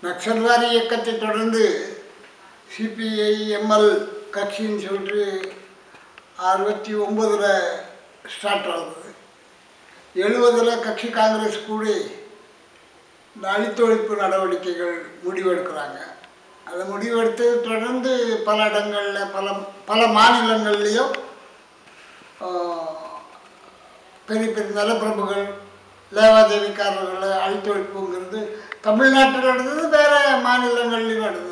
நக்சல்வாரி இயக்கத்தை தொடர்ந்து CPI ML கட்சின்னு சொல்லிட்டு அறுபத்தி ஒம்பதில் ஸ்டார்ட் ஆகுது எழுபதில் கட்சி காங்கிரஸ் கூடி இந்த அழித்தொழிப்பு நடவடிக்கைகள் முடிவெடுக்கிறாங்க அதை முடிவெடுத்து தொடர்ந்து பல இடங்களில் பல பல மாநிலங்கள்லேயும் பெரிய பெரிய நிலப்பிரபுகள் லேவாதேவிக்காரர்களை அழித்தொழிப்புங்கிறது தமிழ்நாட்டில் நடந்தது வேறு மாநிலங்கள்லையும் நடந்தது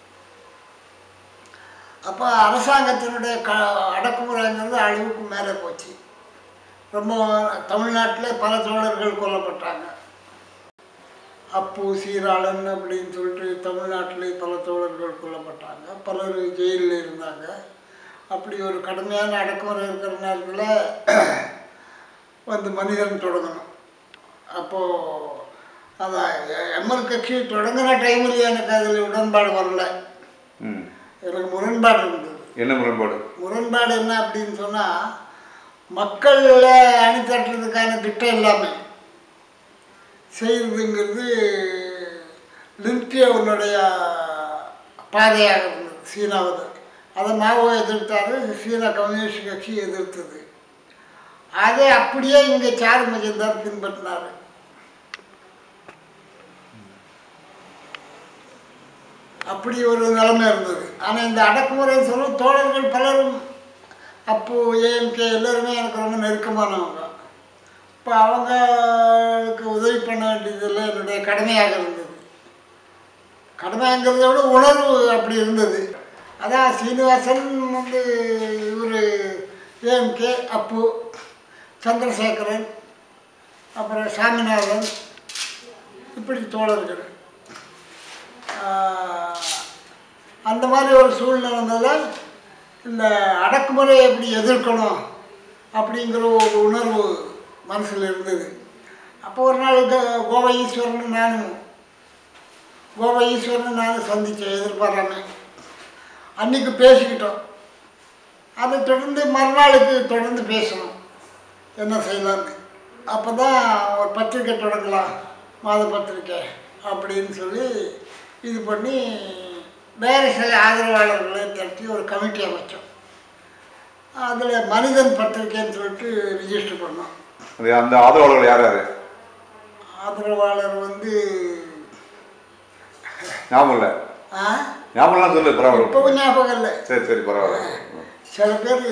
அப்போ அரசாங்கத்தினுடைய க அடக்குமுறைங்கிறது அழிவுக்கு மேலே போச்சு ரொம்ப தமிழ்நாட்டில் பல தோழர்கள் கொல்லப்பட்டாங்க அப்பு சீராளன் அப்படின்னு சொல்லிட்டு தமிழ்நாட்டிலே பல தோழர்கள் கொல்லப்பட்டாங்க பலர் ஜெயிலில் இருந்தாங்க அப்படி ஒரு கடுமையான அடக்குமுறை இருக்கிற நேரத்தில் வந்து மனிதன் தொடங்கணும் அப்போது அதான் எம்எல் கட்சி தொடங்கின டைமில் எனக்கு அதில் உடன்பாடு வரல ம் எனக்கு முரண்பாடு இருந்தது என்ன முரண்பாடு முரண்பாடு என்ன அப்படின்னு சொன்னால் மக்களை அணித்தட்டுறதுக்கான திட்டம் எல்லாமே செய்கிறதுங்கிறது லின்கியவனுடைய பாதையாக இருந்தது சீனாவது அதை மாவோ எதிர்த்தாரு சீனா கம்யூனிஸ்ட் கட்சி எதிர்த்தது அதை அப்படியே இங்கே சாரு மஜிந்தார் பின்பற்றினார் அப்படி ஒரு நிலைமை இருந்தது ஆனால் இந்த அடக்குமுறை சொல்ல தோழர்கள் பலரும் அப்போ ஏஎம்கே எல்லாருமே எனக்கு ரொம்ப நெருக்கமானவங்க இப்போ அவங்களுக்கு உதவி பண்ண வேண்டியதெல்லாம் என்னுடைய கடமையாக இருந்தது கடமைங்கிறத விட உணர்வு அப்படி இருந்தது அதான் சீனிவாசன் வந்து இவர் ஏஎம்கே அப்பு சந்திரசேகரன் அப்புறம் சாமிநாதன் இப்படி தோழர்கள் ஆஹ், அந்த மாதிரி ஒரு சூழ்நிலையில் இந்த அடக்குமுறையை எப்படி எதிர்க்கணும் அப்படிங்கிற ஒரு உணர்வு மனசில் இருந்தது அப்போ ஒரு நாள் க- கோவை ஈஸ்வரன் நானும் கோவை ஈஸ்வரன் நானும் சந்தித்தேன் எதிர்பாராம அன்னைக்கு பேசிக்கிட்டோம் அதை தொடர்ந்து மறுநாளுக்கு தொடர்ந்து பேசணும் என்ன செய்யலான்னு அப்போ தான் ஒரு பத்திரிக்கை தொடங்கலாம் மாத பத்திரிக்கை அப்படின்னு சொல்லி இது பண்ணி வேறு சில ஆதரவாளர்களை திரட்டி ஒரு கமிட்டி அமைச்சோம் அதில் மனிதன் பத்திரிக்கைன்னு சொல்லிட்டு ரிஜிஸ்டர் பண்ணோம் அது அந்த ஆதரவாளர்கள் யார் யார் ஆதரவாளர் வந்து ஞாபகம் இல்லை ஆ ஞாபகம்லாம் சொல்லு பரவாயில்ல இப்போ ஞாபகம் இல்லை சரி சரி பரவாயில்ல சில பேர்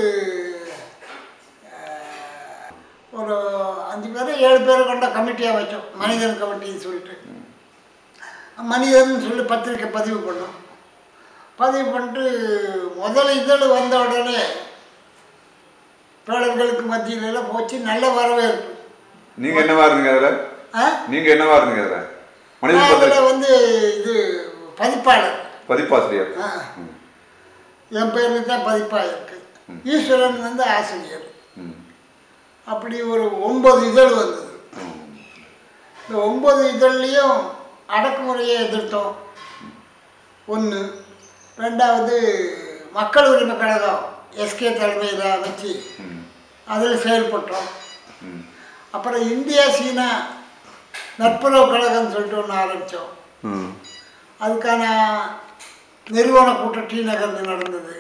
ஒரு அஞ்சு பேர் ஏழு பேர் கொண்ட கமிட்டியாக வச்சோம் மனிதன் கமிட்டின்னு சொல்லிட்டு மனிதன் சொல்லி பத்திரிக்கை பதிவு பண்ணோம் பதிவு பண்ணிட்டு முதல் இதழ் வந்த உடனே தோழர்களுக்கு மத்தியிலலாம் போச்சு நல்ல வரவேற்பு நீங்கள் என்னவா இருந்தீங்க அதில் ஆ நீங்கள் என்னவா இருந்தீங்க அதில் மனித பத்திரிகை அதில் வந்து இது பதிப்பாளர் பதிப்பாசிரியர் ஆ. என் பேருக்கு தான் பதிப்பாக இருக்கு ஈஸ்வரன் வந்து ஆசிரியர் ம் அப்படி ஒரு ஒன்பது இதழ் வந்தது இந்த ஒன்பது இதழ்லையும் அடக்குமுறையை எதிர்த்தோம் ஒன்று ரெண்டாவது மக்கள் உரிமை கழகம் எஸ்கே தலைமையில் அமைச்சு ம் அதில் செயல்பட்டோம் ம் அப்புறம் இந்தியா சீனா நட்புறவு கழகம்னு சொல்லிட்டு ஒன்று ஆரம்பித்தோம் ம் அதுக்கான நிறுவன கூட்டம் டி நகரில் நடந்தது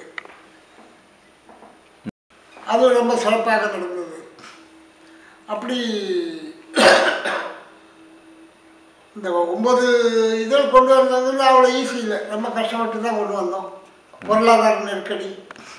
அது ரொம்ப சிறப்பாக நடந்தது அப்படி இந்த ஒம்பது இதழ் கொண்டு வந்தது அவ்வளோ ஈஸி இல்லை ரொம்ப கஷ்டப்பட்டு தான் கொண்டு வந்தோம் பொருளாதார நெருக்கடி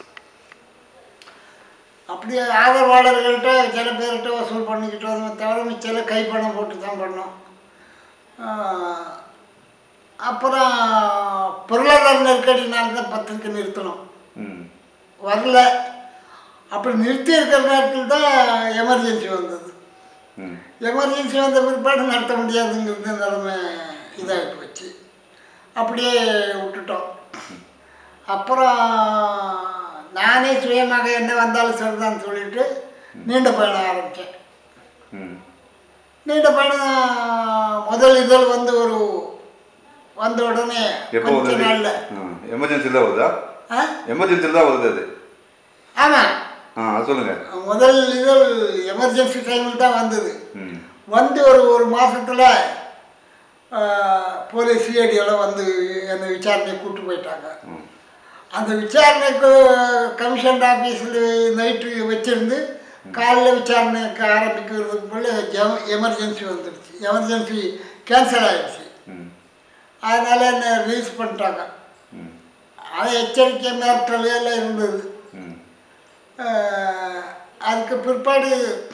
அப்படி ஆதரவாளர்கள்ட்ட சில பேர்கிட்ட வசூல் பண்ணிக்கிட்டோம் தவிர மிச்சம் கைப்பணம் போட்டு தான் பண்ணோம் ஆஹ், அப்புறம் பொருளாதார நெருக்கடினால தான் பத்திரிக்கை நிறுத்தணும் ம் வரல அப்படி நிறுத்தி இருக்கிற நேரத்தில் தான் எமர்ஜென்சி வந்தது ம் எமர்ஜென்சி வந்த பிற்பாடு நடத்த முடியாதுங்கிறது நிலைமை இதாகி போச்சு அப்படியே விட்டுட்டோம் அப்புறம் நானே சுயமாக என்ன வந்தாலும் சரிதான்னு சொல்லிட்டு நீண்ட பயணம் ஆரம்பித்தேன் ம் நீண்ட பயணம் முதல் இதழ் வந்து ஒரு வந்த உடனே எப்போ கொஞ்ச வருது நாளில் எமர்ஜென்சியில் தான் வருதா ஆ எமர்ஜென்சியில் தான் வருது அது ஆமாம் ஆ அது சொல்லுங்கள் முதல் இதழ் எமர்ஜென்சி டைமில் தான் வந்தது ம் வந்து ஒரு ஒரு மாதத்தில் போலீஸ் சிஐடி எல்லாம் வந்து என்னை விசாரணை கூப்பிட்டு போயிட்டாங்க ம் அந்த விசாரணைக்கு கமிஷன் ஆஃபீஸில் நைட்டு வச்சிருந்து காலைல விசாரணைக்கு ஆரம்பிக்கிறதுக்கு போல எமர்ஜென்சி வந்துடுச்சு எமர்ஜென்சி கேன்சல் ஆகிடுச்சு ம் அதனால் என்னை ரிலீஸ் பண்ணிட்டாங்க ம் அது எச்சரிக்கை மிரட்டல் எல்லாம் இருந்தது ம் அஹ் அதுக்கு பிற்பாடு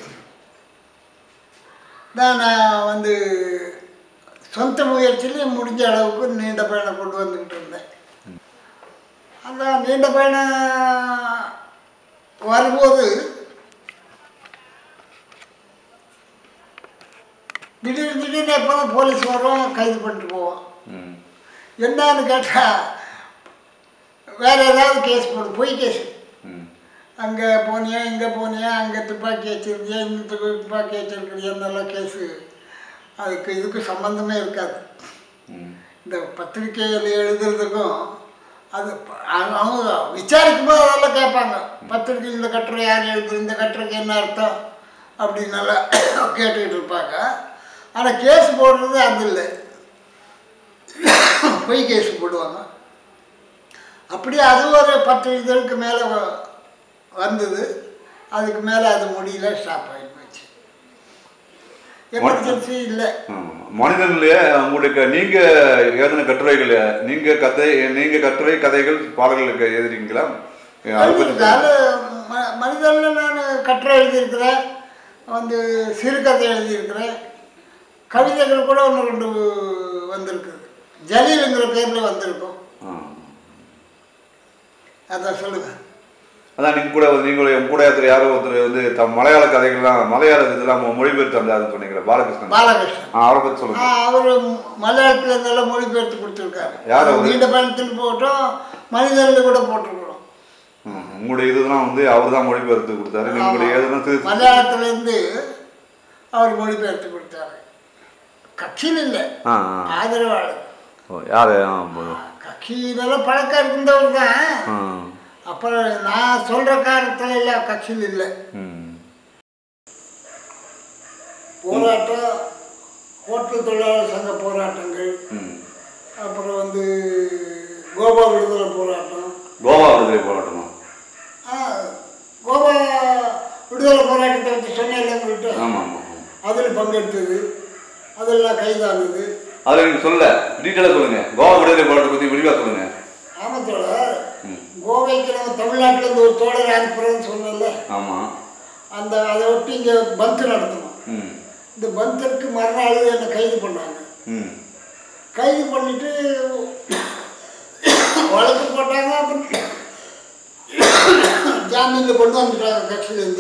தான் நான் வந்து சொந்த முயற்சியில் முடிஞ்ச அளவுக்கு நீண்ட பயணம் கொண்டு வந்துக்கிட்டு இருந்தேன் அந்த நீண்ட பயணம் வரும்போது திடீர் திடீர்னு எப்போதும் போலீஸ் வரும் கைது பண்ணிட்டு போவோம் ம் என்னன்னு கேட்டால் வேறு ஏதாவது கேஸ் போடு பொய் கேஸ் ம் அங்கே போனியா இங்கே போனியா அங்கே துப்பாக்கி வச்சிருக்கியா இந்த து- துப்பாக்கி வச்சிருக்கிறியான்னெல்லாம் கேஸு அதுக்கு இதுக்கு சம்மந்தமே இருக்காது ம் இந்த பத்திரிக்கையில் எழுதுறதுக்கும் அது ப- அவங்க அவங்க விசாரிக்கும் போது அதெல்லாம் கேட்பாங்க பத்திரிக்கை இந்த கட்டுரை யார் எழுது இந்த கட்டுரைக்கு என்ன அர்த்தம் அப்படின்னெல்லாம் கேட்டுக்கிட்டு இருப்பாங்க ஆனால் கேஸ் போடுறது அது இல்லை பொய் கேஸ் போடுவாங்க அப்படியே அது ஒரு பத்து இதழுக்கு மேலே வந்தது அதுக்கு மேலே அது முடியல ஸ்டாப் ஆகி போச்சு எமர்ஜென்சி இல்லை ஆமா. மனிதன்லயே உங்களுக்கு நீங்க எழுதின கட்டுரைகள் நீங்க கதை நீங்க கட்டுரை கதைகள் பாடல்களுக்கு எழுதிருக்கீங்களா அதை பத்தி அதாவது ம மனிதனில் நான் கட்டுரை எழுதியிருக்கிறேன் வந்து சிறுகதை எழுதியிருக்கிறேன் கவிதைகள் கூட ஒன்று ரெண்டு வந்திருக்குது ஜலீலுங்கிற பேரில் வந்திருக்கும் ஆ. அதான் சொல்லுங்கள் அதான் நீங்க கூட நீங்க உங்க கூட ஒருத்தர் யாரோ ஒருத்தர் வந்து தம் மலையாள கதைகள்லாம் மலையாள இதெல்லாம் மொழிபெயர்த்து தந்தாருன்னு சொன்னீங்களா பாலகிருஷ்ணன் பாலகிருஷ்ணன் ஆ, அவரை பத்தி சொல்லுங்க அவர் மலையாளத்தில் இருந்தெல்லாம் மொழிபெயர்த்து கொடுத்துருக்காரு யார் அவரு? நீண்ட பயணத்தில் போட்டோம் மனிதனில் கூட போட்டிருக்கிறோம் ம். உங்களுடைய இதெல்லாம் வந்து அவர் தான் மொழிபெயர்த்து கொடுத்தாரு நீங்களுடைய எதுனா திரு மலையாளத்திலேருந்து அவர் மொழிபெயர்த்து கொடுத்தாரு கட்சியில் இல்லை ஆ ஆ. ஆதரவாளர் ஓ, யாரு ஆ, போ- கட்சியிலெல்லாம் பழக்கம் இருந்தவர் தான் ஆ. அப்புறம் நான் சொல்கிற காலத்தில் எல்லாம் கட்சியில் இல்லை ம். போராட்டம் ஹோட்டல் தொழிலாளர் சங்க போராட்டங்கள் ம். அப்புறம் வந்து கோவா விடுதலை போராட்டம் கோவா விடுதலை போராட்டமா ஆ, கோவா விடுதலை போராட்டத்தை பற்றி சொன்னேன் உங்கள்கிட்ட ஆமா ஆமா ஆமா. அதில் பங்கெடுத்தது அதெல்லாம் கைதானது அதில் நீங்க சொல்லல டீட்டெயிலாக சொல்லுங்க கோவா விடுதலை போராட்டத்தை பத்தி விரிவா சொல்லுங்க ஆமத்தோட ம். கோவைக்கு நம்ம தமிழ்நாட்டிலேருந்து ஒரு தோழர் அனுப்புகிறோன்னு சொன்னேன்ல ஆமா அந்த அதை ஒட்டி இங்கே பந்த் நடத்தணும் ம் இந்த பந்திற்கு மறுநாள் என்னை கைது பண்ணாங்க ம் கைது பண்ணிட்டு வழக்கு போட்டாங்க அப்புறம் ஜாமீனில் கொண்டு வந்துட்டாங்க கட்சியிலேருந்து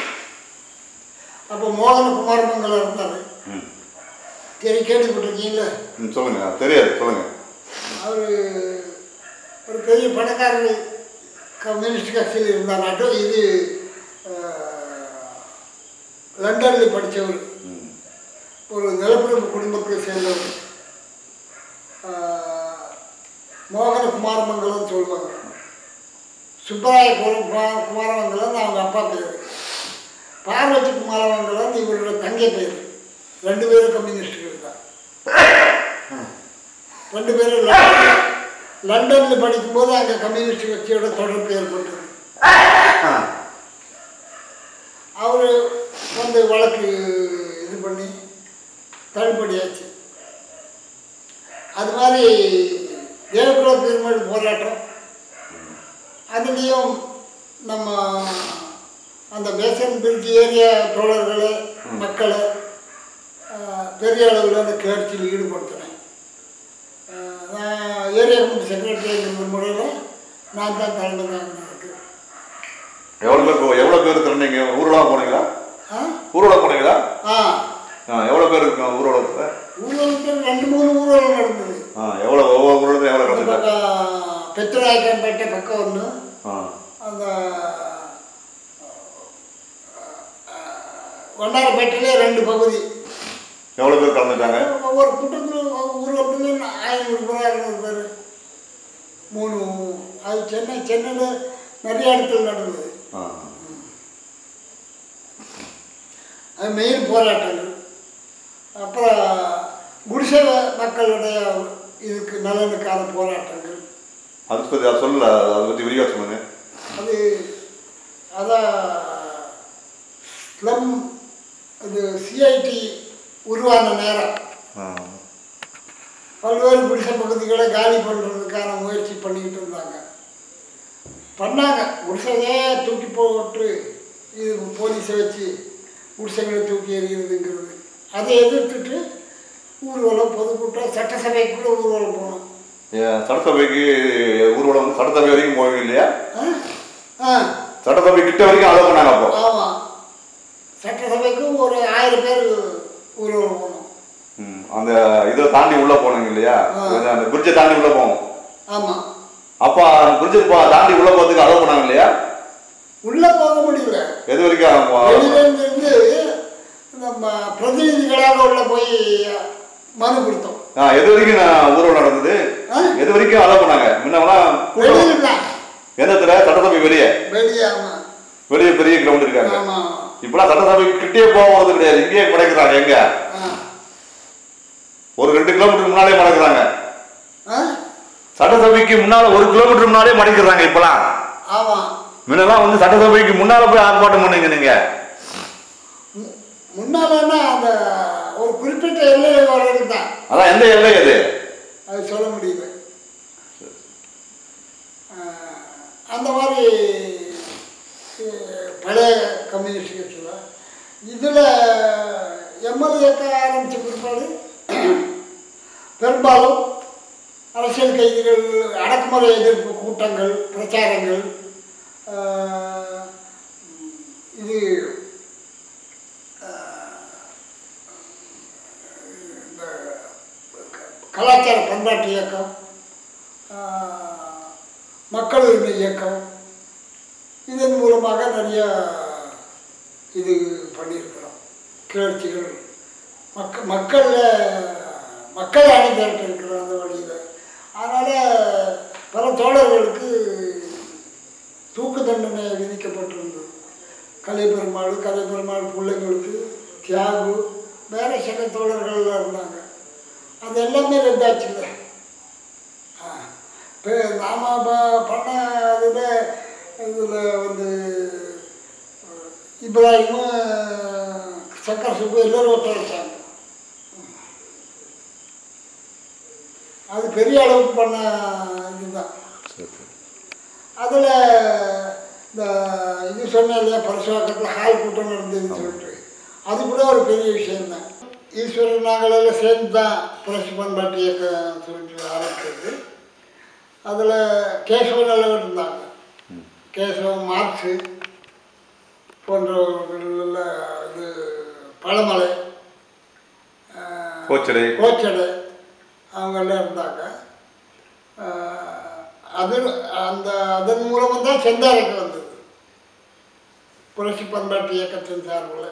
அப்போ மோகன குமாரமங்கலம் இருந்தார் ம் கேள்வி கேள்விப்பட்டிருக்கீங்கள ம், சொல்லுங்க தெரியாது சொல்லுங்க அவர் ஒரு பெரிய பணக்காரர் கம்யூனிஸ்ட் கட்சியில் இருந்தாராட்டும் இது லண்டனில் படித்தவர் ம் ஒரு நிலப்பிரபு குடும்பத்தை சேர்ந்தவர் ஆஹ், மோகன குமாரமங்கலம் சொல்லுவாங்க சுப்பராய குரு- குமா- குமாரமங்கலம் அவங்க அப்பா பேர் பார்வதி குமாரமங்கலம் இவரோட தங்கை பேர் ரெண்டு பேரும் கம்யூனிஸ்டுகள் தான் ரெண்டு பேரும் லண்டன் லண்டனில் படிக்கும்போது அங்கே கம்யூனிஸ்ட் கட்சியோட தொடர்பு ஏற்பட்டது அவர் வந்து வழக்கு இது பண்ணி தள்ளுபடியாச்சு அது மாதிரி தேவக்குல பெருமாள் போராட்டம் அதுலேயும் நம்ம அந்த பேசன் பிரிட்ஜ் ஏரியா தோழர்களை மக்களை ஆஹ், பெரிய அளவில் அந்த கிளர்ச்சியில் ஈடுபடுத்தினேன் ஆஹ், நான் ஏரியா கமிட்டி செக்ரட்டரிங்கிற முறையில் நான் தான் தலைமை தாங்கினதுக்கு எவ்வளோ பேர் போ- எவ்வளோ பேர் திறந்தீங்க ஊர்வலம் போனீங்களா ஆ ஊர்வலம் போனீங்களா ஆ ஆ எவ்வளோ பேர் இருக்கும் ஊர்வலத்தில் ஊழலுக்கு ரெண்டு மூணு ஊழல் நடந்தது ஆ எவ்வளோ ஒவ்வொரு ஊர்வலத்தில் எவ்வளோ இந்த கலந்துட்டாங்க பக்கம் பெத்தநாயக்கன்பேட்டை பக்கம் ஒன்று ஆ அந்த வண்டாரப்பேட்டையிலே ரெண்டு பகுதி எவ்வளோ பேர் கலந்துட்டாங்க ஒவ்வொரு கூட்டத்திலும் ஊர்வலத்துலையும் ஐநூறு பேர் அறுநூறு பேர் மூணு அது சென்னை சென்னையில் நிறைய இடத்துல நடந்தது ஆ அது மெயின் போராட்டங்கள் அப்புறம் குடிசை குடிசை மக்களுடைய இதுக்கு நலனுக்கான போராட்டங்கள் அதை பற்றி அதை சொல்லல அதை பற்றி விரிவாக சொல்லுங்க அது அதான் ஸ்லம் இது சிஐடி உருவான நேரம் ஆ. பல்வேறு குடிசை பகுதிகளை காலி பண்ணுறதுக்கான முயற்சி பண்ணிக்கிட்டு இருந்தாங்க பண்ணாங்க குடிசையே தூக்கி போட்டு இது போலீஸை வச்சு குடிசைகளை தூக்கி எறிகிறதுங்கிறது அதை எதிர்த்துட்டு ஊர்வலம் பொதுக்கூட்டம் சட்டசபைக்கு கூட ஊர்வலம் போனோம் ஏன் சட்டசபைக்கு ஊர்வலம் வந்து சட்டசபை வரைக்கும் போவீங்க இல்லையா ஆ ஆ சட்டசபை கிட்ட வரைக்கும் அலோவ் பண்ணாங்க அப்போ ஆமாம் சட்டசபைக்கு ஒரு ஆயிரம் பேர் ஊர்வலம் போனோம் ம், அந்த இதை தாண்டி உள்ள போனீங்க இல்லையா ஆ. இது அந்த பிரிட்ஜை தாண்டி உள்ள போவோம் ஆமாம் அப்போ அந்த பிரிட்ஜை தாண்டி உள்ள போகிறதுக்கு அலோவ் பண்ணாங்க இல்லையா உள்ளே போக முடியல எது வரைக்கும் அவங்க- வெளியிலேருந்து இருந்து நம்ம பிரதிநிதிகளாக உள்ள போய் மனு கொடுத்தோம் ஆ, எது வரைக்கும் நான் ஊர்வலம் நடந்தது ஆ? எது வரைக்கும் அலோவ் பண்ணாங்க முன்னவெல்லாம் கூட்டம் வெளியில் தான் எந்த இடத்துல சட்டசபை வெளியே வெளியே ஆமாம் வெளியே பெரிய கிரவுண்ட் இருக்காங்க ஆமாம் இப்பெல்லாம் சட்டசபை கிட்டே போகிறது கிடையாது இங்கேயே படைக்கிறாங்க எங்க ஆ ஒரு ரெண்டு கிலோமீட்டர் முன்னாலே மடக்குறாங்க ஆ சட்டசபைக்கு முன்னால ஒரு கிலோமீட்டர் முன்னாலே மடக்கிறாங்க இப்பெல்லாம் ஆமாம் முன்னெல்லாம் வந்து சட்டசபைக்கு முன்னால போய் ஆர்ப்பாட்டம் பண்ணுங்க நீங்க மு- முன்னாலன்னா அந்த ஒரு குறிப்பிட்ட எல்லை வரைக்கும் தான் அதான் எந்த எல்லை அது அது சொல்ல முடியல ஆ, அந்த மாதிரி அஹ், பழைய கம்யூனிஸ்ட் கட்சியில் இதில் எம்எல்ஏக்க ஆரம்பித்த பிற்பாடு பெரும்பாலும் அரசியல் கைதிகள் அடக்குமுறை எதிர்ப்பு கூட்டங்கள் பிரச்சாரங்கள் ஆஹ், இது ஆஹ், இந்த கலாச்சார பண்பாட்டு இயக்கம் ஆஹ், மக்கள் உரிமை இயக்கம் இதன் மூலமாக நிறைய இது பண்ணியிருக்கிறோம் கிளர்ச்சிகள் மக்க மக்களில் மக்கள் அணி திரட்டு இருக்கிறோம் அந்த வழியில் அதனால் பல தோழர்களுக்கு தூக்கு தண்டனை விதிக்கப்பட்டிருந்தது கலைப்பெருமாள் கலைப்பெருமாள் பிள்ளைங்களுக்கு தியாகு வேற சில தோழர்கள்லாம் இருந்தாங்க அது எல்லாமே ரத்தாச்சுல்ல இப்போ நாம ப- பண்ண அதில் இதில் வந்து அஹ், இப்ராஹிமும் சக்கர் சுப்பு எல்லோரும் ஒத்துழைச்சாங்க அது பெரிய அளவுக்கு பண்ண இதுதான் அதில் இந்த இது சொன்னேன் இல்லையா பரசுவாக்கத்தில் ஹால் கூட்டம் நடந்ததுன்னு சொல்லிட்டு அது கூட ஒரு பெரிய விஷயம்தான் ஈஸ்வரன் நாங்களெல்லாம் சேர்ந்து தான் புரட்சி பண்பாட்டு இயக்கம் சொல்லிட்டு ஆரம்பிச்சது அதில் கேசவன் அளவு இருந்தாங்க கேசவன் மார்க்ஸு போன்றவர்கள் எல்லாம் இது பழமலை ஆஹ், கோச்சடை கோச்சடை அவங்கெல்லாம் இருந்தாங்க ஆஹ், அது அந்த அதன் மூலமாக தான் செந்தாரைக்கு வந்தது புரட்சி பண்பாட்டு இயக்கத்தின் சார்பில்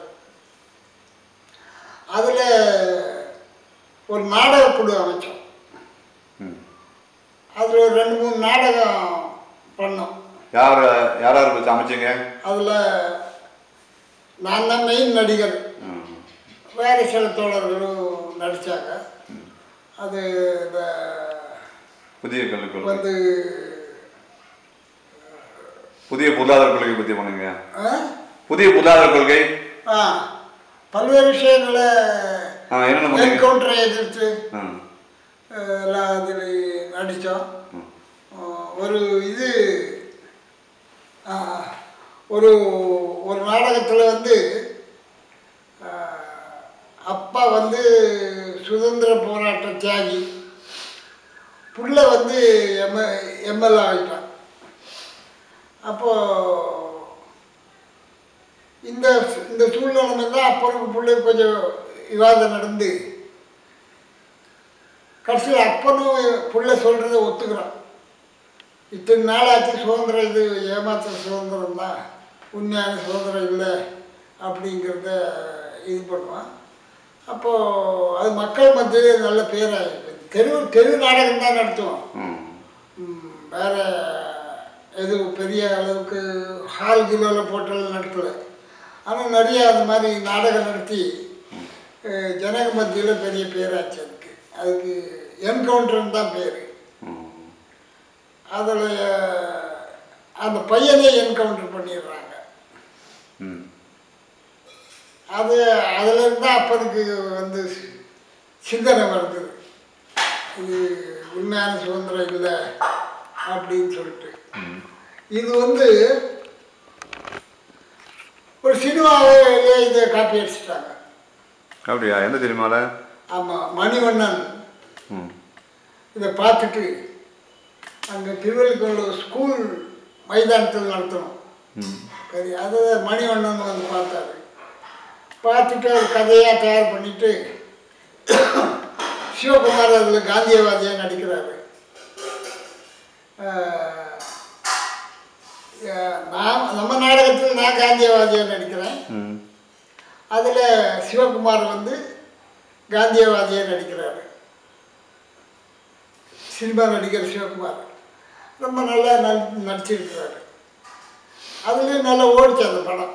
அதில் ஒரு நாடக குழு அமைச்சோம் ம். அதில் ஒரு ரெண்டு மூணு நாடகம் பண்ணோம் யார் யார் யார் வச்சு அமைச்சீங்க அதில் நான் தான் மெயின் நடிகர் ம். வேறு சில தோழர்களும் நடித்தாங்க அது இந்த புதிய கல்விக் கொள்கை வந்து புதிய பொருளாதார கொள்கை பற்றி பண்ணுங்க ஆ? புதிய பொருளாதார கொள்கை ஆ பல்வேறு விஷயங்களை ஆ, என்னென்ன பண்ணீங்க என்கவுண்டரை எதிர்த்து ம். அஹ், எல்லாம் அதில் நடித்தோம் ம். ஒரு இது ஆ, ஒரு ஒரு நாடகத்தில் வந்து ஆ, அப்பா வந்து சுதந்திர போராட்ட தியாகி புள்ள வந்து எம் எம்எல்ஏ ஆகிட்டான் அப்போது இந்த இந்த சூழ்நிலை தான் அப்பனுக்கு பிள்ளை கொஞ்சம் விவாதம் நடந்து கடைசியில் அப்பனும் புள்ள சொல்கிறத ஒத்துக்கிறான் இத்தனை நாளாச்சு சுதந்திரம் இது ஏமாத்துற சுதந்திரம் தான் உண்மையான சுதந்திரம் இல்லை அப்படிங்கிறத இது பண்ணுவான் அப்போது அது மக்கள் மத்தியில் நல்ல பேராக தெரு தெரு நாடகம் தான் நடத்துவோம் ம். ம், வேற எதுவும் பெரிய அளவுக்கு ஹால் கிலோவில் போட்டெல்லாம் நடத்தலை ஆனால் நிறைய அது மாதிரி நாடகம் நடத்தி அஹ், ஜனங்க மத்தியில் பெரிய பேராச்சு அதுக்கு அதுக்கு என்கவுண்டர்னு தான் பேர் ம். அதில் அந்த பையனை என்கவுண்டர் பண்ணிடுறாங்க ம் அது அதுலேருந்து தான் அப்பனுக்கு வந்து சிந்தனை வருது இது உண்மையான சுதந்திரம் இல்லை அப்படின்னு சொல்லிட்டு ம். இது வந்து ஒரு சினிமாவிலே இதை காப்பி அடிச்சிட்டாங்க அப்படியா எந்த தெரியுமால ஆமாம் மணிவண்ணன் ம் இதை பார்த்துட்டு அங்கே திருவள்ளுவர் ஸ்கூல் மைதானத்தில் நடத்தணும் ம் சரி அது மணிவண்ணன் வந்து பார்த்தாரு பார்த்துட்டு அது கதையாக தயார் பண்ணிட்டு சிவகுமார் அதில் காந்தியவாதியாக நடிக்கிறாரு ஆஹ், ஆஹ், நான் நம்ம நாடகத்தில் நான் காந்தியவாதியாக நடிக்கிறேன் ம் அதில் சிவகுமார் வந்து காந்தியவாதியாக நடிக்கிறாரு சினிமா நடிகர் சிவகுமார் ரொம்ப நல்லா நடி நடிச்சிருக்கிறாரு அதுலேயும் நல்லா ஓடிச்சு அந்த படம்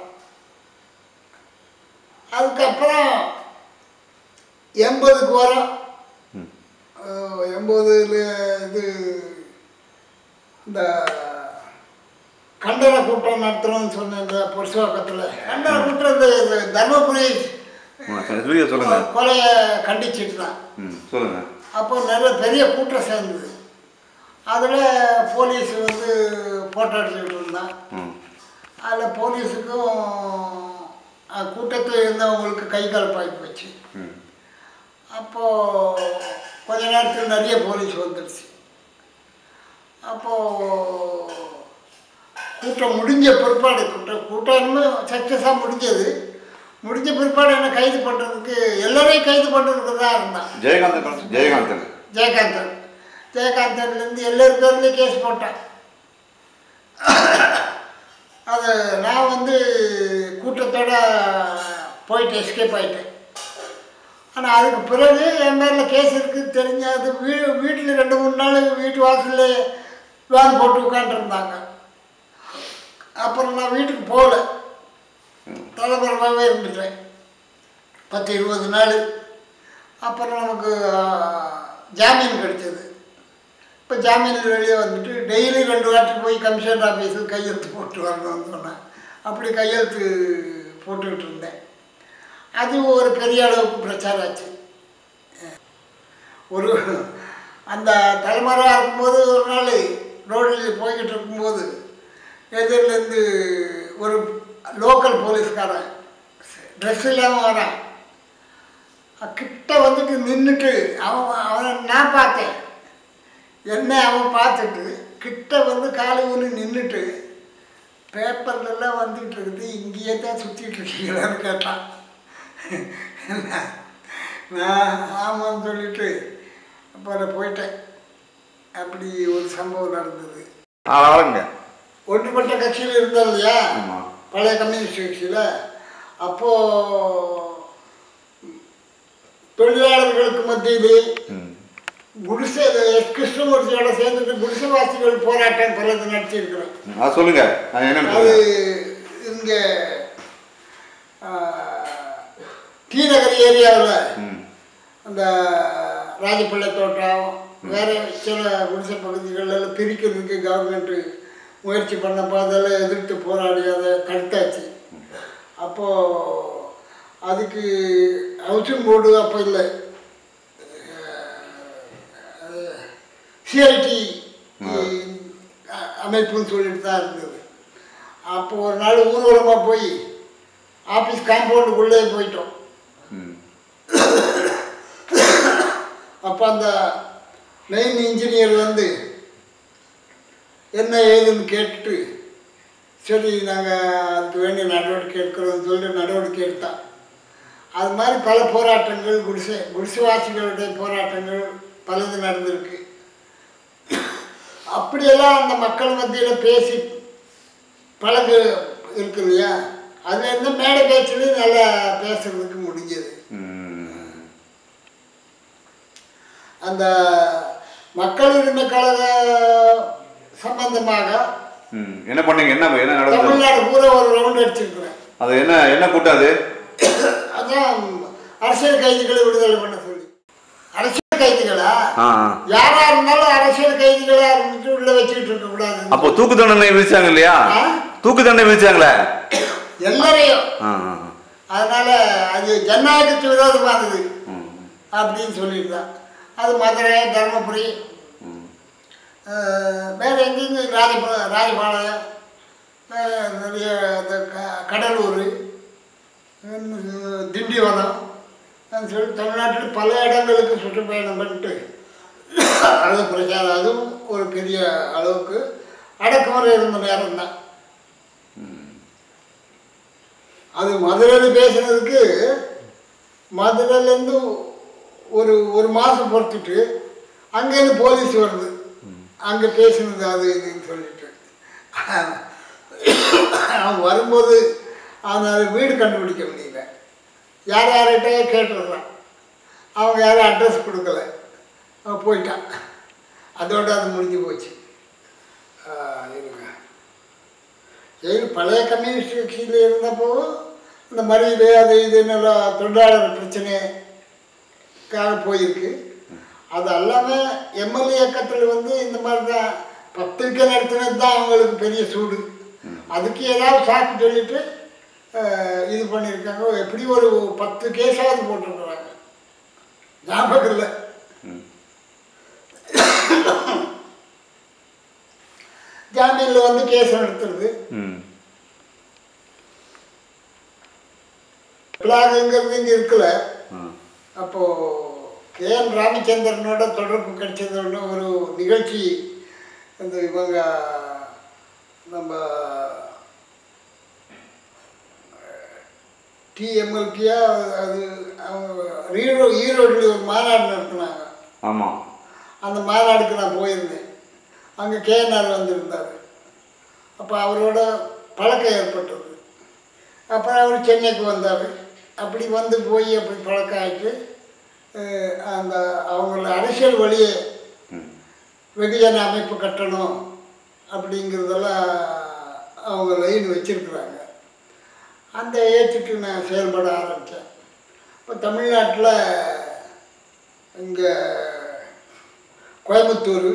அதுக்கப்புறம் எண்பதுக்கு வரோம் ம். அஹ் எண்பதுல இது இந்த கண்டன கூட்டம் நடத்துகிறோம்னு சொன்ன இந்த புருஷவாக்கத்தில் கண்டன கூட்டம் இந்த இந்த தர்மபுரி சொல்லுங்க சொல்லுங்க கொலையை கண்டிச்சிட்டு தான் ம் சொல்லுங்க அப்போ நல்ல பெரிய கூட்டம் சேர்ந்தது அதில் போலீஸ் வந்து ஃபோட்டோ எடுத்துக்கிட்டு இருந்தான் ம் அதில் போலீஸுக்கும் அஹ், கூட்டத்தில் இருந்தவங்களுக்கு கை கலப்பாகி போச்சு ம் அப்போது கொஞ்ச நேரத்தில் நிறைய போலீஸ் வந்துடுச்சு அப்போது கூட்டம் முடிஞ்ச பிற்பாடு கூட்டம் கூட்டம் இன்னும் சக்ஸஸாக முடிஞ்சது முடிஞ்ச பிற்பாடு என்ன கைது பண்ணுறதுக்கு எல்லாரையும் கைது பண்ணுறதுக்கு தான் இருந்தான் ஜெயகாந்தன் படம் ஜெயகாந்தன் ஜெயகாந்தன் ஜெயகாந்தன்லேருந்து எல்லார் பேர்லேயும் கேஸ் போட்டேன் அது நான் வந்து கூட்டத்தோட போயிட்டு எஸ்கேப் ஆயிட்டேன் ஆனால் அதுக்கு பிறகு என் பேரில் கேஸ் இருக்குது தெரிஞ்ச அது வீ வீட்டில் ரெண்டு மூணு நாள் வீட்டு வாசல்ல வேன் போட்டு உட்காந்துருந்தாங்க அப்புறம் நான் வீட்டுக்கு போகல தலைமறைவாகவே இருந்துட்டேன் பத்து இருபது நாள் அப்புறம் நமக்கு ஆ, ஜாமீன் கிடைச்சது இப்போ ஜாமீனில் வெளியே வந்துட்டு டெய்லி ரெண்டு வாட்டி போய் கமிஷனர் ஆஃபீஸுக்கு கையெழுத்து போட்டு வரணும்னு சொன்னேன் அப்படி கையெழுத்து போட்டுக்கிட்டு இருந்தேன் அது ஒரு பெரிய அளவுக்கு பிரச்சாரம் ஆச்சு ஒரு அந்த தலைமறைவாக இருக்கும்போது ஒரு நாள் ரோடில் போய்கிட்டு இருக்கும்போது எதிரிலேருந்து ஒரு லோக்கல் போலீஸ்காரன் ட்ரெஸ் இல்லாமல் வரான் கிட்ட வந்துட்டு நின்றுட்டு அவன் அவனை நான் பார்த்தேன் என்ன அவன் பார்த்துட்டு கிட்ட வந்து காலை ஊனி நின்றுட்டு பேப்பர்லலாம் வந்துட்டு இருக்குது இங்கேயே தான் சுற்றிட்டு இருக்கீங்களான்னு கேட்டான் நான் ஆமான்னு சொல்லிட்டு அப்புறம் போயிட்டேன் அப்படி ஒரு சம்பவம் நடந்தது ஆளுங்க ஒன்றுபட்ட கட்சியில் இருந்தோம் இல்லையா ஆமாம் பழைய கம்யூனிஸ்ட் கட்சியில் அப்போது தொழிலாளர்களுக்கு மத்தியிலே ம் குடிசை எஸ் கிருஷ்ணமூர்த்தியோட சேர்ந்துட்டு குடிசைவாசிகள் போராட்டம் பிறகு நடத்தியிருக்கிறோம் ம், அது சொல்லுங்க அது என்னன்னு அது சொல்லுங்க இங்கே டி நகர் ஏரியாவில் ம் அந்த ராஜபிள்ளை தோட்டம் வேற சில குடிசை பகுதிகளில் பிரிக்கிறதுக்கு கவர்மெண்ட்டு முயற்சி பண்ணப்போ அதெல்லாம் எதிர்த்து போராடி அதை தடுத்தாச்சு அப்போது அதுக்கு ஹவுசிங் போர்டு அப்போ இல்லை சிஐடி அமைப்புன்னு சொல்லிட்டு தான் இருந்தது அப்போ ஒரு நாள் ஊர்வலமாக போய் ஆஃபீஸ் காம்பவுண்டுக்குள்ளே போயிட்டோம் ம் அப்போ அந்த மெயின் இன்ஜினியர் வந்து என்ன ஏதுன்னு கேட்டுட்டு சரி நாங்கள் அதுக்கு வேண்டிய நடவடிக்கை எடுக்கிறோம்னு சொல்லிட்டு நடவடிக்கை எடுத்தான் அது மாதிரி பல போராட்டங்கள் குடிசை குடிசைவாசிகளுடைய போராட்டங்கள் பலது நடந்திருக்கு அப்படியெல்லாம் அந்த மக்கள் மத்தியில் பேசி பழகு இருக்கு இல்லையா அதுலேருந்து மேடை பேச்சுலையும் நல்லா பேசுறதுக்கு முடிஞ்சது ம் அந்த மக்கள் உரிமை கழக சம்பந்தமாக ம் என்ன பண்ணீங்க என்ன என்ன நடந்தது தமிழ்நாடு பூரா ஒரு ரவுண்ட் அடிச்சிருக்கிறேன் அது என்ன என்ன கூட்டம் அது அதான் அரசியல் கைதிகளை விடுதலை பண்ண சொல்லி அரசியல் கைதி கைதிகளா ஆ ஆ. யாரா இருந்தாலும் அரசியல் கைதிகளா இருந்துட்டு உள்ள வச்சுக்கிட்டு இருக்க கூடாது அப்போ தூக்கு தண்டனை விதிச்சாங்க இல்லையா ஆ? தூக்கு தண்டனை விதிச்சாங்களே எல்லாரையும் ஆ ஆ, ஆ. அதனால அது ஜனநாயகத்துக்கு விரோதமானது ம், அப்படின்னு சொல்லியிருந்தான் அது மதுரை தருமபுரி ம். அஹ், வேற எங்கெங்க ராஜபா ராஜபாளையம் அஹ், நிறைய இந்த க- கடலூர் இன்னும் திண்டிவனம் அப்படின்னு சொல்லி தமிழ்நாட்டில் பல இடங்களுக்கு சுற்றுப்பயணம் பண்ணிட்டு அது பிரச்சாரம் அதுவும் ஒரு பெரிய அளவுக்கு அடக்குமுறை இருந்த நேரம் தான் அது மதுரையில் பேசுனதுக்கு மதுரையிலேருந்து ஒரு ஒரு மாதம் பொறுத்துட்டு அங்கேருந்து போலீஸ் வருது அங்கே பேசுனது அது இதுன்னு சொல்லிட்டு அவன் வரும்போது அவனால் வீடு கண்டுபிடிக்க முடியல யார் யார்கிட்ட கேட்டுடுறான் அவங்க யாரும் அட்ரஸ் கொடுக்கல அவன் போயிட்டான் அதோட அது முடிஞ்சு போச்சு ஆஹ் இருங்க ஏன் பழைய கம்யூனிஸ்ட் கட்சியில் இருந்தப்போ இந்த மறியல் அது இதுன்னு எல்லாம் தொழிலாளர் பிரச்சனைக்காக போயிருக்கு அது எல்லாமே எம்எல்ஏ இயக்கத்தில் வந்து இந்த மாதிரி தான் பத்திரிக்கை நடத்தினது தான் அவங்களுக்கு பெரிய சூடு அதுக்கு ஏதாவது சாக்கு சொல்லிட்டு ஆஹ், இது பண்ணியிருக்காங்க எப்படி ஒரு பத்து கேஸாவது போட்டிருக்கிறாங்க ஞாபகம் இல்லை ஜாமீனில் வந்து கேஸ் நடத்துறது ம் பிளாகுங்கிறது இங்கே இருக்கல ஆ. அப்போது கே என் ராமச்சந்திரனோட தொடர்பு கிடைச்சதோட ஒரு நிகழ்ச்சி இந்த இவங்க நம்ம டிஎம்எல்டியா அது அவங்க ஈரோ ஈரோட்டில் ஒரு மாநாடு நடத்துனாங்க ஆமாம் அந்த மாநாடுக்கு நான் போயிருந்தேன் அங்கே கேஎன்ஆர் வந்திருந்தார் அப்போ அவரோட பழக்கம் ஏற்பட்டது அப்புறம் அவர் சென்னைக்கு வந்தார் அப்படி வந்து போய் அப்படி பழக்கம் ஆயிட்டு அஹ், அந்த அவங்கள அரசியல் வழியே ம் வெகுஜன அமைப்பு கட்டணும் அப்படிங்கிறதெல்லாம் அவங்க லைன் வச்சுருக்குறாங்க அந்த ஏற்றுக்கு நான் செயல்பட ஆரம்பித்தேன் இப்போ தமிழ்நாட்டில் இங்கே கோயம்புத்தூர்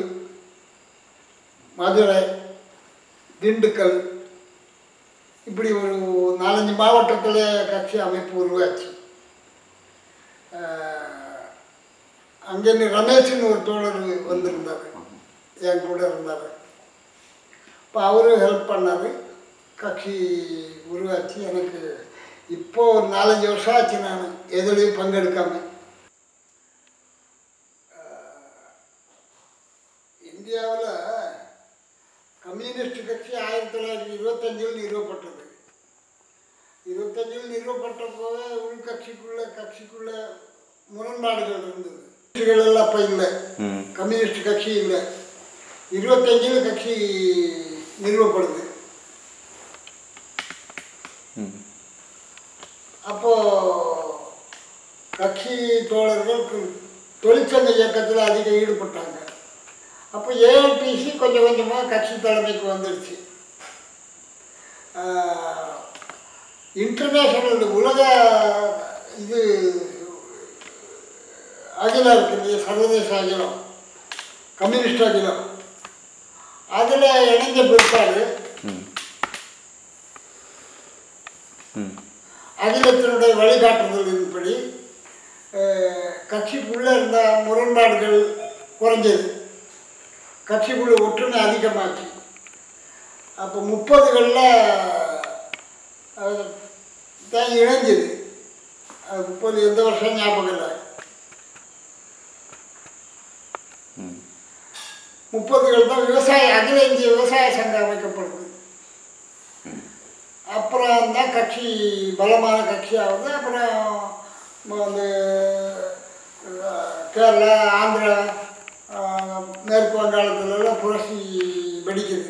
மதுரை திண்டுக்கல் இப்படி ஒரு நாலஞ்சு மாவட்டத்தில் கட்சி அமைப்பு உருவாச்சு அங்கேருந்து ரமேஷ்னு ஒரு தோழர் வந்திருந்தார் என் கூட இருந்தார் இப்போ அவரும் ஹெல்ப் பண்ணார் கட்சி உருவாச்சு எனக்கு இப்போ ஒரு நாலஞ்சு வருஷம் ஆச்சு நான் எதுலேயும் பங்கெடுக்காம இந்தியாவில் கம்யூனிஸ்ட் கட்சி ஆயிரத்தி தொள்ளாயிரத்தி இருபத்தஞ்சில் நிறுவப்பட்டது இருபத்தஞ்சில் நிறுவப்பட்டப்போவே உள்கட்சிக்குள்ள கட்சிக்குள்ள முரண்பாடுகள் இருந்தது கட்சிகள் எல்லாம் அப்போ இல்லை ம் கம்யூனிஸ்ட் கட்சி இல்லை இருபத்தஞ்சில் கட்சி நிறுவப்படுது ம் அப்போது கட்சி தோழர்கள் கு- தொழிற்சங்க இயக்கத்தில் அதிக ஈடுபட்டாங்க அப்போ ஏஎல்பிசி கொஞ்சம் கொஞ்சமாக கட்சி தலைமைக்கு வந்துடுச்சு இன்டர்நேஷனல் உலக இது அகிலம் இருக்கு இல்லையா சர்வதேச அகிலம் கம்யூனிஸ்ட் அகிலம் அதில் இணைஞ்ச பிற்பாடு ம் ம் அகிலத்தினுடைய வழிகாட்டுதலின்படி அஹ், கட்சிக்குள்ளே இருந்த முரண்பாடுகள் குறைஞ்சது கட்சிக்குள்ள ஒற்றுமை அதிகமாச்சு அப்போ முப்பதுகளில் தான் இணைஞ்சது அது முப்பது எந்த வருஷம் ஞாபகம் இல்லை ம் முப்பதுகள் தான் விவசாய அகில இந்திய விவசாய சங்கம் அமைக்கப்படுது அப்புறம் தான் கட்சி பலமான கட்சியாகுது அப்புறம் ம- வந்து அஹ், கேரளா ஆந்திரா அஹ், மேற்கு வங்காளத்துலலாம் புரட்சி வெடிக்குது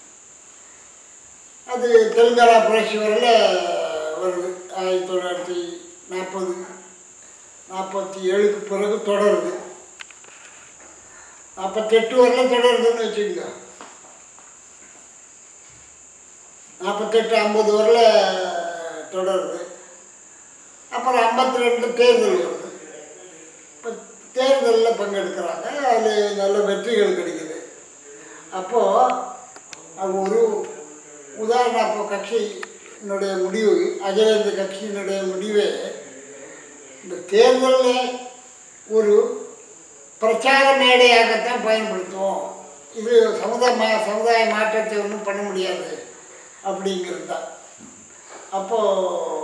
அது தெலுங்கானா புரட்சி வரையில் வருது ஆயிரத்தி தொள்ளாயிரத்தி நாற்பது நாற்பத்தி ஏழுக்கு பிறகு தொடருது நாற்பத்தெட்டு வரலாம் தொடருதுன்னு வச்சுக்கோங்க நாற்பத்தெட்டு ஐம்பது வரல தொடருது அப்புறம் ஐம்பத்தி ரெண்டு தேர்தல் வருது இப்போ தேர்தலில் தேர்தலில் பங்கெடுக்கிறாங்க அதில் நல்ல வெற்றிகள் கிடைக்குது அப்போது அது ஒரு உதாரணம் அப்போ கட்சியினுடைய முடிவு அகில இந்திய கட்சியினுடைய முடிவே இந்த தேர்தலில் ஒரு பிரச்சார மேடையாகத்தான் பயன்படுத்துவோம் இது சமுதாய மா சமுதாய மாற்றத்தை ஒன்றும் பண்ண முடியாது அப்படிங்கிறது தான் அப்போது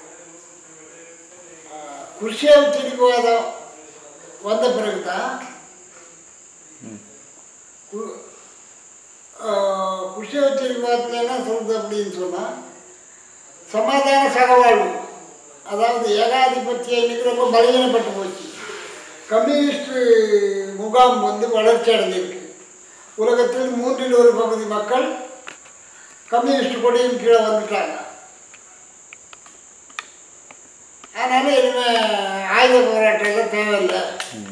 குருஷேவ திரிவாதம் வந்த பிறகு தான் குருஷேவ திரிவாதத்தில் என்ன சொல்றது அப்படின்னு சொன்னால் சமாதான சகவாழ்வு அதாவது ஏகாதிபத்திய இன்னைக்கு ரொம்ப பலவீனப்பட்டு போச்சு கம்யூனிஸ்ட் முகாம் வந்து வளர்ச்சி அடைஞ்சிருக்கு உலகத்தில் மூன்றில் ஒரு பகுதி மக்கள் கம்யூனிஸ்ட் கொடியின் கீழே வந்துட்டாங்க அதனால இனிமேல் ஆயுத போராட்டம் எல்லாம் தேவையில்லை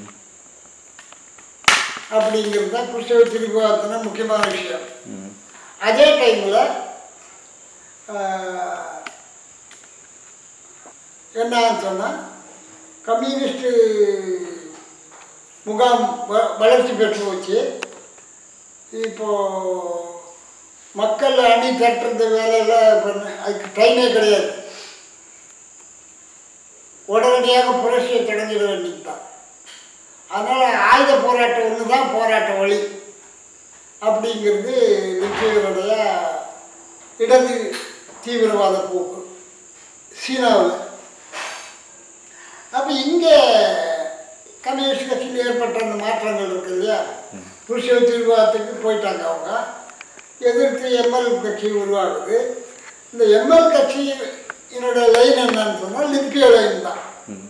அப்படிங்கிறது தான் கிறிஸ்தவ திருவிழாத்தின முக்கியமான விஷயம் ம் அதே டைமில் என்னன்னு சொன்னால் கம்யூனிஸ்ட்டு முகாம் வ- வளர்ச்சி பெற்று போச்சு இப்போது மக்கள் அணி திரட்டுறது வேலையெல்லாம் பண்ண அதுக்கு டைமே கிடையாது உடனடியாக புரட்சியை தொடங்கிட வேண்டியது தான் அதனால் ஆயுத போராட்டம் ஒன்று தான் போராட்ட வழி அப்படிங்கிறது நிச்சயங்களுடைய இடது தீவிரவாத போக்கு சீனாவில் அப்போ இங்கே கம்யூனிஸ்ட் கட்சியில் ஏற்பட்ட அந்த மாற்றங்கள் இருக்கு இல்லையா புருஷ தீவிரவாதத்துக்கு போயிட்டாங்க அவங்க எதிர்த்து எம்எல் கட்சி உருவாகுது இந்த எம்எல் கட்சி என்னோட லைன் என்னன்னு சொன்னால் லிம்பிய லைன் தான் ம்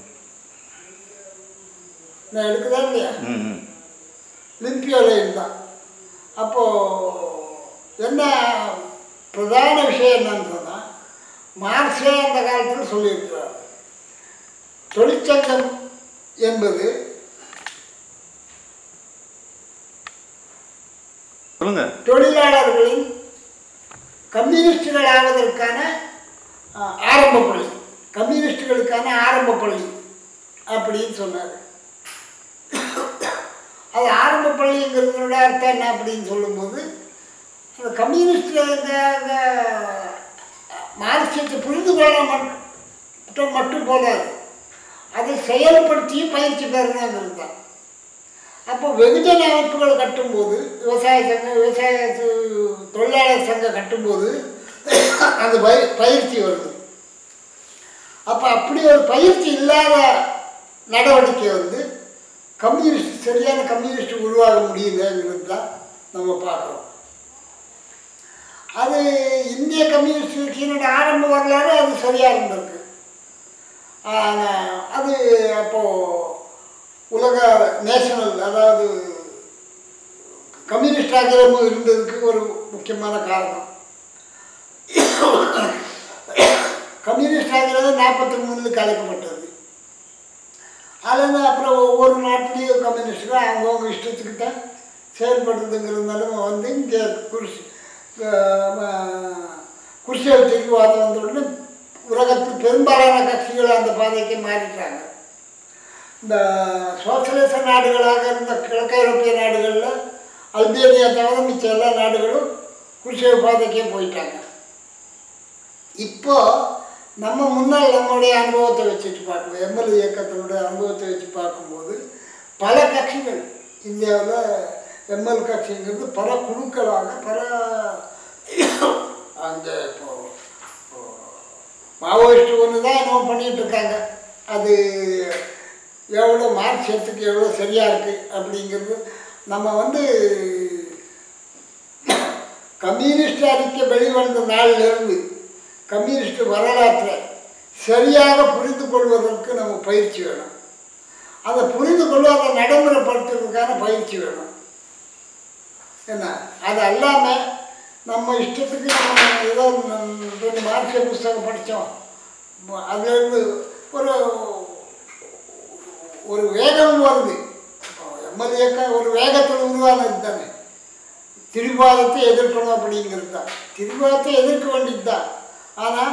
நான் எடுக்குதா இல்லையா ம் ம் லிம்பியோ லைன் தான் அப்போது என்ன பிரதான விஷயம் என்னன்னு சொன்னால் மார்க்ஸே அந்த காலத்தில் சொல்லியிருக்கிறார் தொழிற்சங்கம் என்பது சொல்லுங்க தொழிலாளர்களின் கம்யூனிஸ்டுகள் ஆவதற்கான அஹ், ஆரம்ப பள்ளி கம்யூனிஸ்டுகளுக்கான ஆரம்ப பள்ளி அப்படின்னு சொன்னார் அது ஆரம்ப பள்ளிங்கிறதோட அர்த்தம் என்ன அப்படின்னு சொல்லும்போது அந்த கம்யூனிஸ்ட் மார்க்சியத்தை புரிந்து கொள்ள மட்டும் மட்டும் போதாது அதை செயல்படுத்தி பயிற்சி பெறணுங்கிறது தான் அப்போ வெகுஜன அமைப்புகள் கட்டும்போது விவசாய சங்கம் விவசாய சு- தொழிலாளர் சங்கம் கட்டும்போது அந்த பய பயிற்சி வருது அப்போ அப்படி ஒரு பயிற்சி இல்லாத நடவடிக்கை வந்து கம்யூனிஸ்ட் சரியான கம்யூனிஸ்ட் உருவாக முடியலங்கிறது தான் நம்ம பார்க்குறோம் அது இந்திய கம்யூனிஸ்ட் கட்சியினோட ஆரம்ப வரலாறு அது சரியாக இருந்திருக்கு ஆனால் அது அப்போது உலக நேஷனல் அதாவது கம்யூனிஸ்ட் ஆக்கிரமும் இருந்ததுக்கு ஒரு முக்கியமான காரணம் கம்யூனிஸ்ட் ஆகிறது நாற்பத்தி மூணில் கலைக்கப்பட்டது அதில் அப்புறம் ஒவ்வொரு நாட்டிலையும் கம்யூனிஸ்ட்கள் அவங்கவுங்க இஷ்டத்துக்கு தான் செயல்படுறதுங்கிறதுனால வந்து இங்கே குருஷ் குருஷேவ் தீவிரவாதம் வந்த உடனே உலகத்தில் பெரும்பாலான கட்சிகள் அந்த பாதைக்கு மாறிட்டாங்க இந்த சோசியலிச நாடுகளாக இருந்த கிழக்கு ஐரோப்பிய நாடுகளில் அல்பேனியா தவிர மிச்ச எல்லா நாடுகளும் குருஷேவ பாதைக்கே போயிட்டாங்க இப்போ நம்ம முன்னால் நம்மளுடைய அனுபவத்தை வச்சுட்டு பார்க்கணும் எம்எல்ஏ இயக்கத்தினுடைய அனுபவத்தை வச்சு பார்க்கும்போது பல கட்சிகள் இந்தியாவில் எம்எல் கட்சிங்கிறது பல குழுக்களாக பல அந்த இப்போ இப்போ மாவோயிஸ்ட் ஒன்று தான் என்னவோ பண்ணிகிட்டு இருக்காங்க அது எவ்வளோ மார்க்சியத்துக்கு எவ்வளோ சரியாக இருக்குது அப்படிங்கிறது நம்ம வந்து கம்யூனிஸ்ட் அறிக்கை வெளிவந்த நாளிலிருந்து கம்யூனிஸ்ட் வரலாற்றை சரியாக புரிந்து கொள்வதற்கு நம்ம பயிற்சி வேணும் அதை புரிந்து கொள்ள அதை நடைமுறைப்படுத்துறதுக்கான பயிற்சி வேணும் என்ன அது அல்லாமல் நம்ம இஷ்டத்துக்கு நம்ம ஏதோ நம் ரெண்டு மார்க்சிய புஸ்தகம் படித்தோம் அதுலேருந்து ஒரு ஒரு வேகம் வருது எம்எல்ஏக்க ஒரு வேகத்தில் உருவானது தானே திரிவாதத்தை எதிர்க்கணும் அப்படிங்கிறது தான் திரிவாதத்தை எதிர்க்க வேண்டியது தான் ஆனால்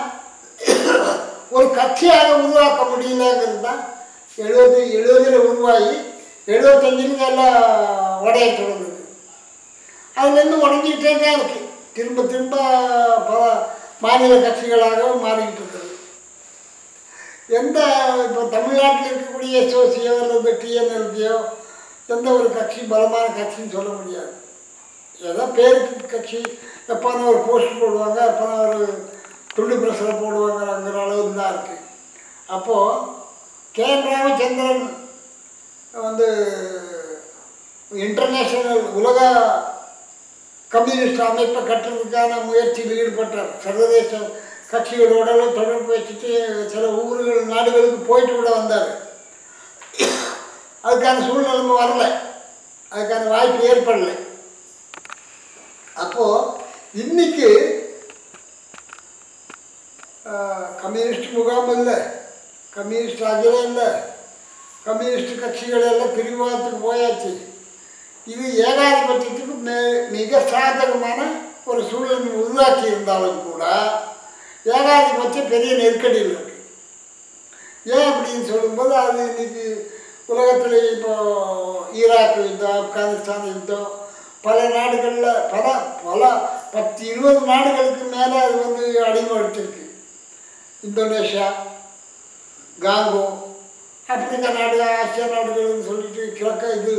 ஒரு கட்சியாக உருவாக்க முடியலங்கிறது தான் எழுபது எழுபதில் உருவாகி எழுபத்தஞ்சில் எல்லாம் உடைய தொடங்குது அதுலேருந்து உடஞ்சிக்கிட்டே தான் இருக்கு திரும்ப திரும்ப பல மாநில கட்சிகளாக மாறிக்கிட்டு இருக்குது எந்த இப்போ தமிழ்நாட்டில் இருக்கக்கூடிய எஸ்ஓசியோ அல்லது டிஎன்எல்பியோ எந்த ஒரு கட்சி பலமான கட்சின்னு சொல்ல முடியாது ஏதோ பேருக்கு கட்சி எப்போனா ஒரு போஸ்ட் போடுவாங்க எப்போனா ஒரு துண்டு பிரசரை போடுவாங்கங்கிற அளவுக்கு தான் இருக்குது அப்போது கே என் ராமச்சந்திரன் வந்து இன்டர்நேஷனல் உலக கம்யூனிஸ்ட் அமைப்பை கட்டுறதுக்கான முயற்சியில் ஈடுபட்டார் சர்வதேச கட்சிகளோட தொடர்பு வச்சுட்டு சில ஊர்கள் நாடுகளுக்கு போயிட்டு கூட வந்தார் அதுக்கான சூழ்நிலைமை வரல அதுக்கான வாய்ப்பு ஏற்படலை அப்போது இன்னைக்கு ஆஹ், கம்யூனிஸ்ட் முகாம் இல்லை கம்யூனிஸ்ட் அகிலம் இல்லை கம்யூனிஸ்ட் கட்சிகள் எல்லாம் பிரிவாதத்துக்கு போயாச்சு இது ஏகாதிபத்தியத்துக்கு மே மிக சாதகமான ஒரு சூழ்நிலை உருவாக்கி இருந்தாலும் கூட ஏகாதிபத்தியம் பெரிய நெருக்கடியில் இருக்கு ஏன் அப்படின்னு சொல்லும்போது அது இன்னைக்கு உலகத்தில் இப்போ ஈராக் யுத்தம் ஆப்கானிஸ்தான் யுத்தம் பல நாடுகளில் பல பல பத்து இருபது நாடுகளுக்கு மேலே அது வந்து அடிமைப்படுத்திருக்கு இந்தோனேஷியா காங்கோ ஆப்பிரிக்கா நாடு ஆசியா நாடுகள்னு சொல்லிட்டு கிழக்க இது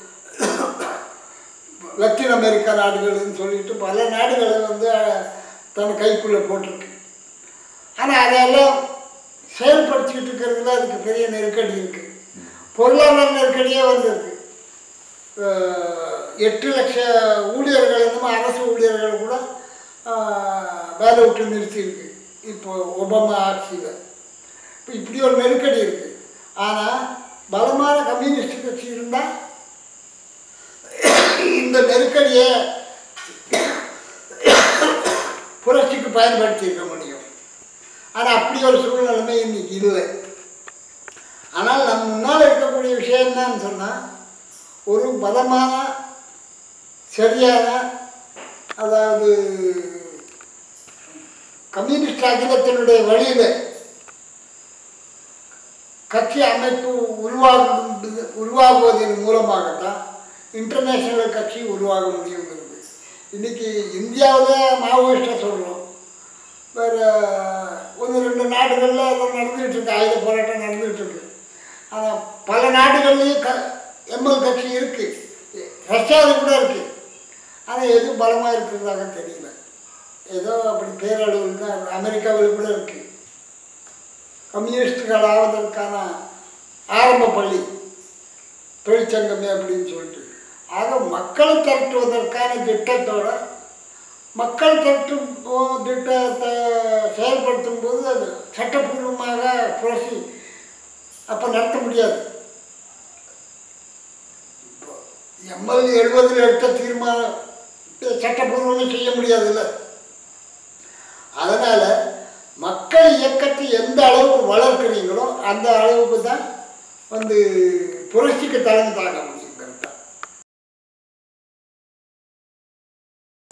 லத்தீன் அமெரிக்கா நாடுகள்னு சொல்லிட்டு பல நாடுகளை வந்து அஹ், தன் கைக்குள்ளே போட்டிருக்கு ஆனால் அதையெல்லாம் செயல்படுத்திக்கிட்டு இருக்கிறதுல அதுக்கு பெரிய நெருக்கடி இருக்குது பொருளாதார நெருக்கடியே வந்திருக்கு அஹ், எட்டு லட்ச ஊழியர்கள் என்னமோ அரசு ஊழியர்கள் கூட அஹ், வேலை விட்டு நிறுத்தியிருக்கு இப்போ ஒபாமா ஆட்சியில் இப்போ இப்படி ஒரு நெருக்கடி இருக்குது ஆனால் பலமான கம்யூனிஸ்ட் கட்சி இருந்தால் இந்த நெருக்கடியை புரட்சிக்கு பயன்படுத்தி இருக்க முடியும் ஆனால் அப்படி ஒரு சூழ்நிலைமை இன்னைக்கு இல்லை ஆனால் நம் முன்னால் இருக்கக்கூடிய விஷயம் என்னன்னு சொன்னால் ஒரு பலமான சரியான அதாவது கம்யூனிஸ்ட் அகிலத்தினுடைய வழியில் கட்சி அமைப்பு உருவாகும் உருவாகுவதன் மூலமாகத்தான் இன்டர்நேஷ்னல் கட்சி உருவாக முடியுங்கிறது இன்னைக்கு இந்தியாவில் மாவோயிஸ்ட்டை சொல்கிறோம் வேறு ஒன்று ரெண்டு நாடுகளில் எல்லாம் நடந்துகிட்டு இருக்கு ஆயுத போராட்டம் நடந்துகிட்டு இருக்கு ஆனால் பல நாடுகள்லேயும் க எம்எல் கட்சி இருக்குது ரஷ்யாவில் கூட இருக்குது ஆனால் எதுவும் பலமாக இருக்கிறதாக தெரியல ஏதோ அப்படி பேரளவில் தான் அமெரிக்காவில் கூட இருக்குது கம்யூனிஸ்டுகள் ஆவதற்கான ஆரம்ப பள்ளி தொழிற்சங்கமே அப்படின்னு சொல்லிட்டு ஆக மக்களை திரட்டுவதற்கான திட்டத்தோட மக்கள் திரட்டும் போ- திட்டத்தை செயல்படுத்தும் போது அது சட்டப்பூர்வமாக புரட்சி அப்போ நடத்த முடியாது எம்எல்ஏ எழுபதில் எடுத்த தீர்மானம் சட்டப்பூர்வமாக செய்ய முடியாதுல்ல அதனால் மக்கள் இயக்கத்தை எந்த அளவுக்கு வளர்க்குறீங்களோ அந்த அளவுக்கு தான் வந்து புரட்சிக்கு தலைமை தாங்க முடியும்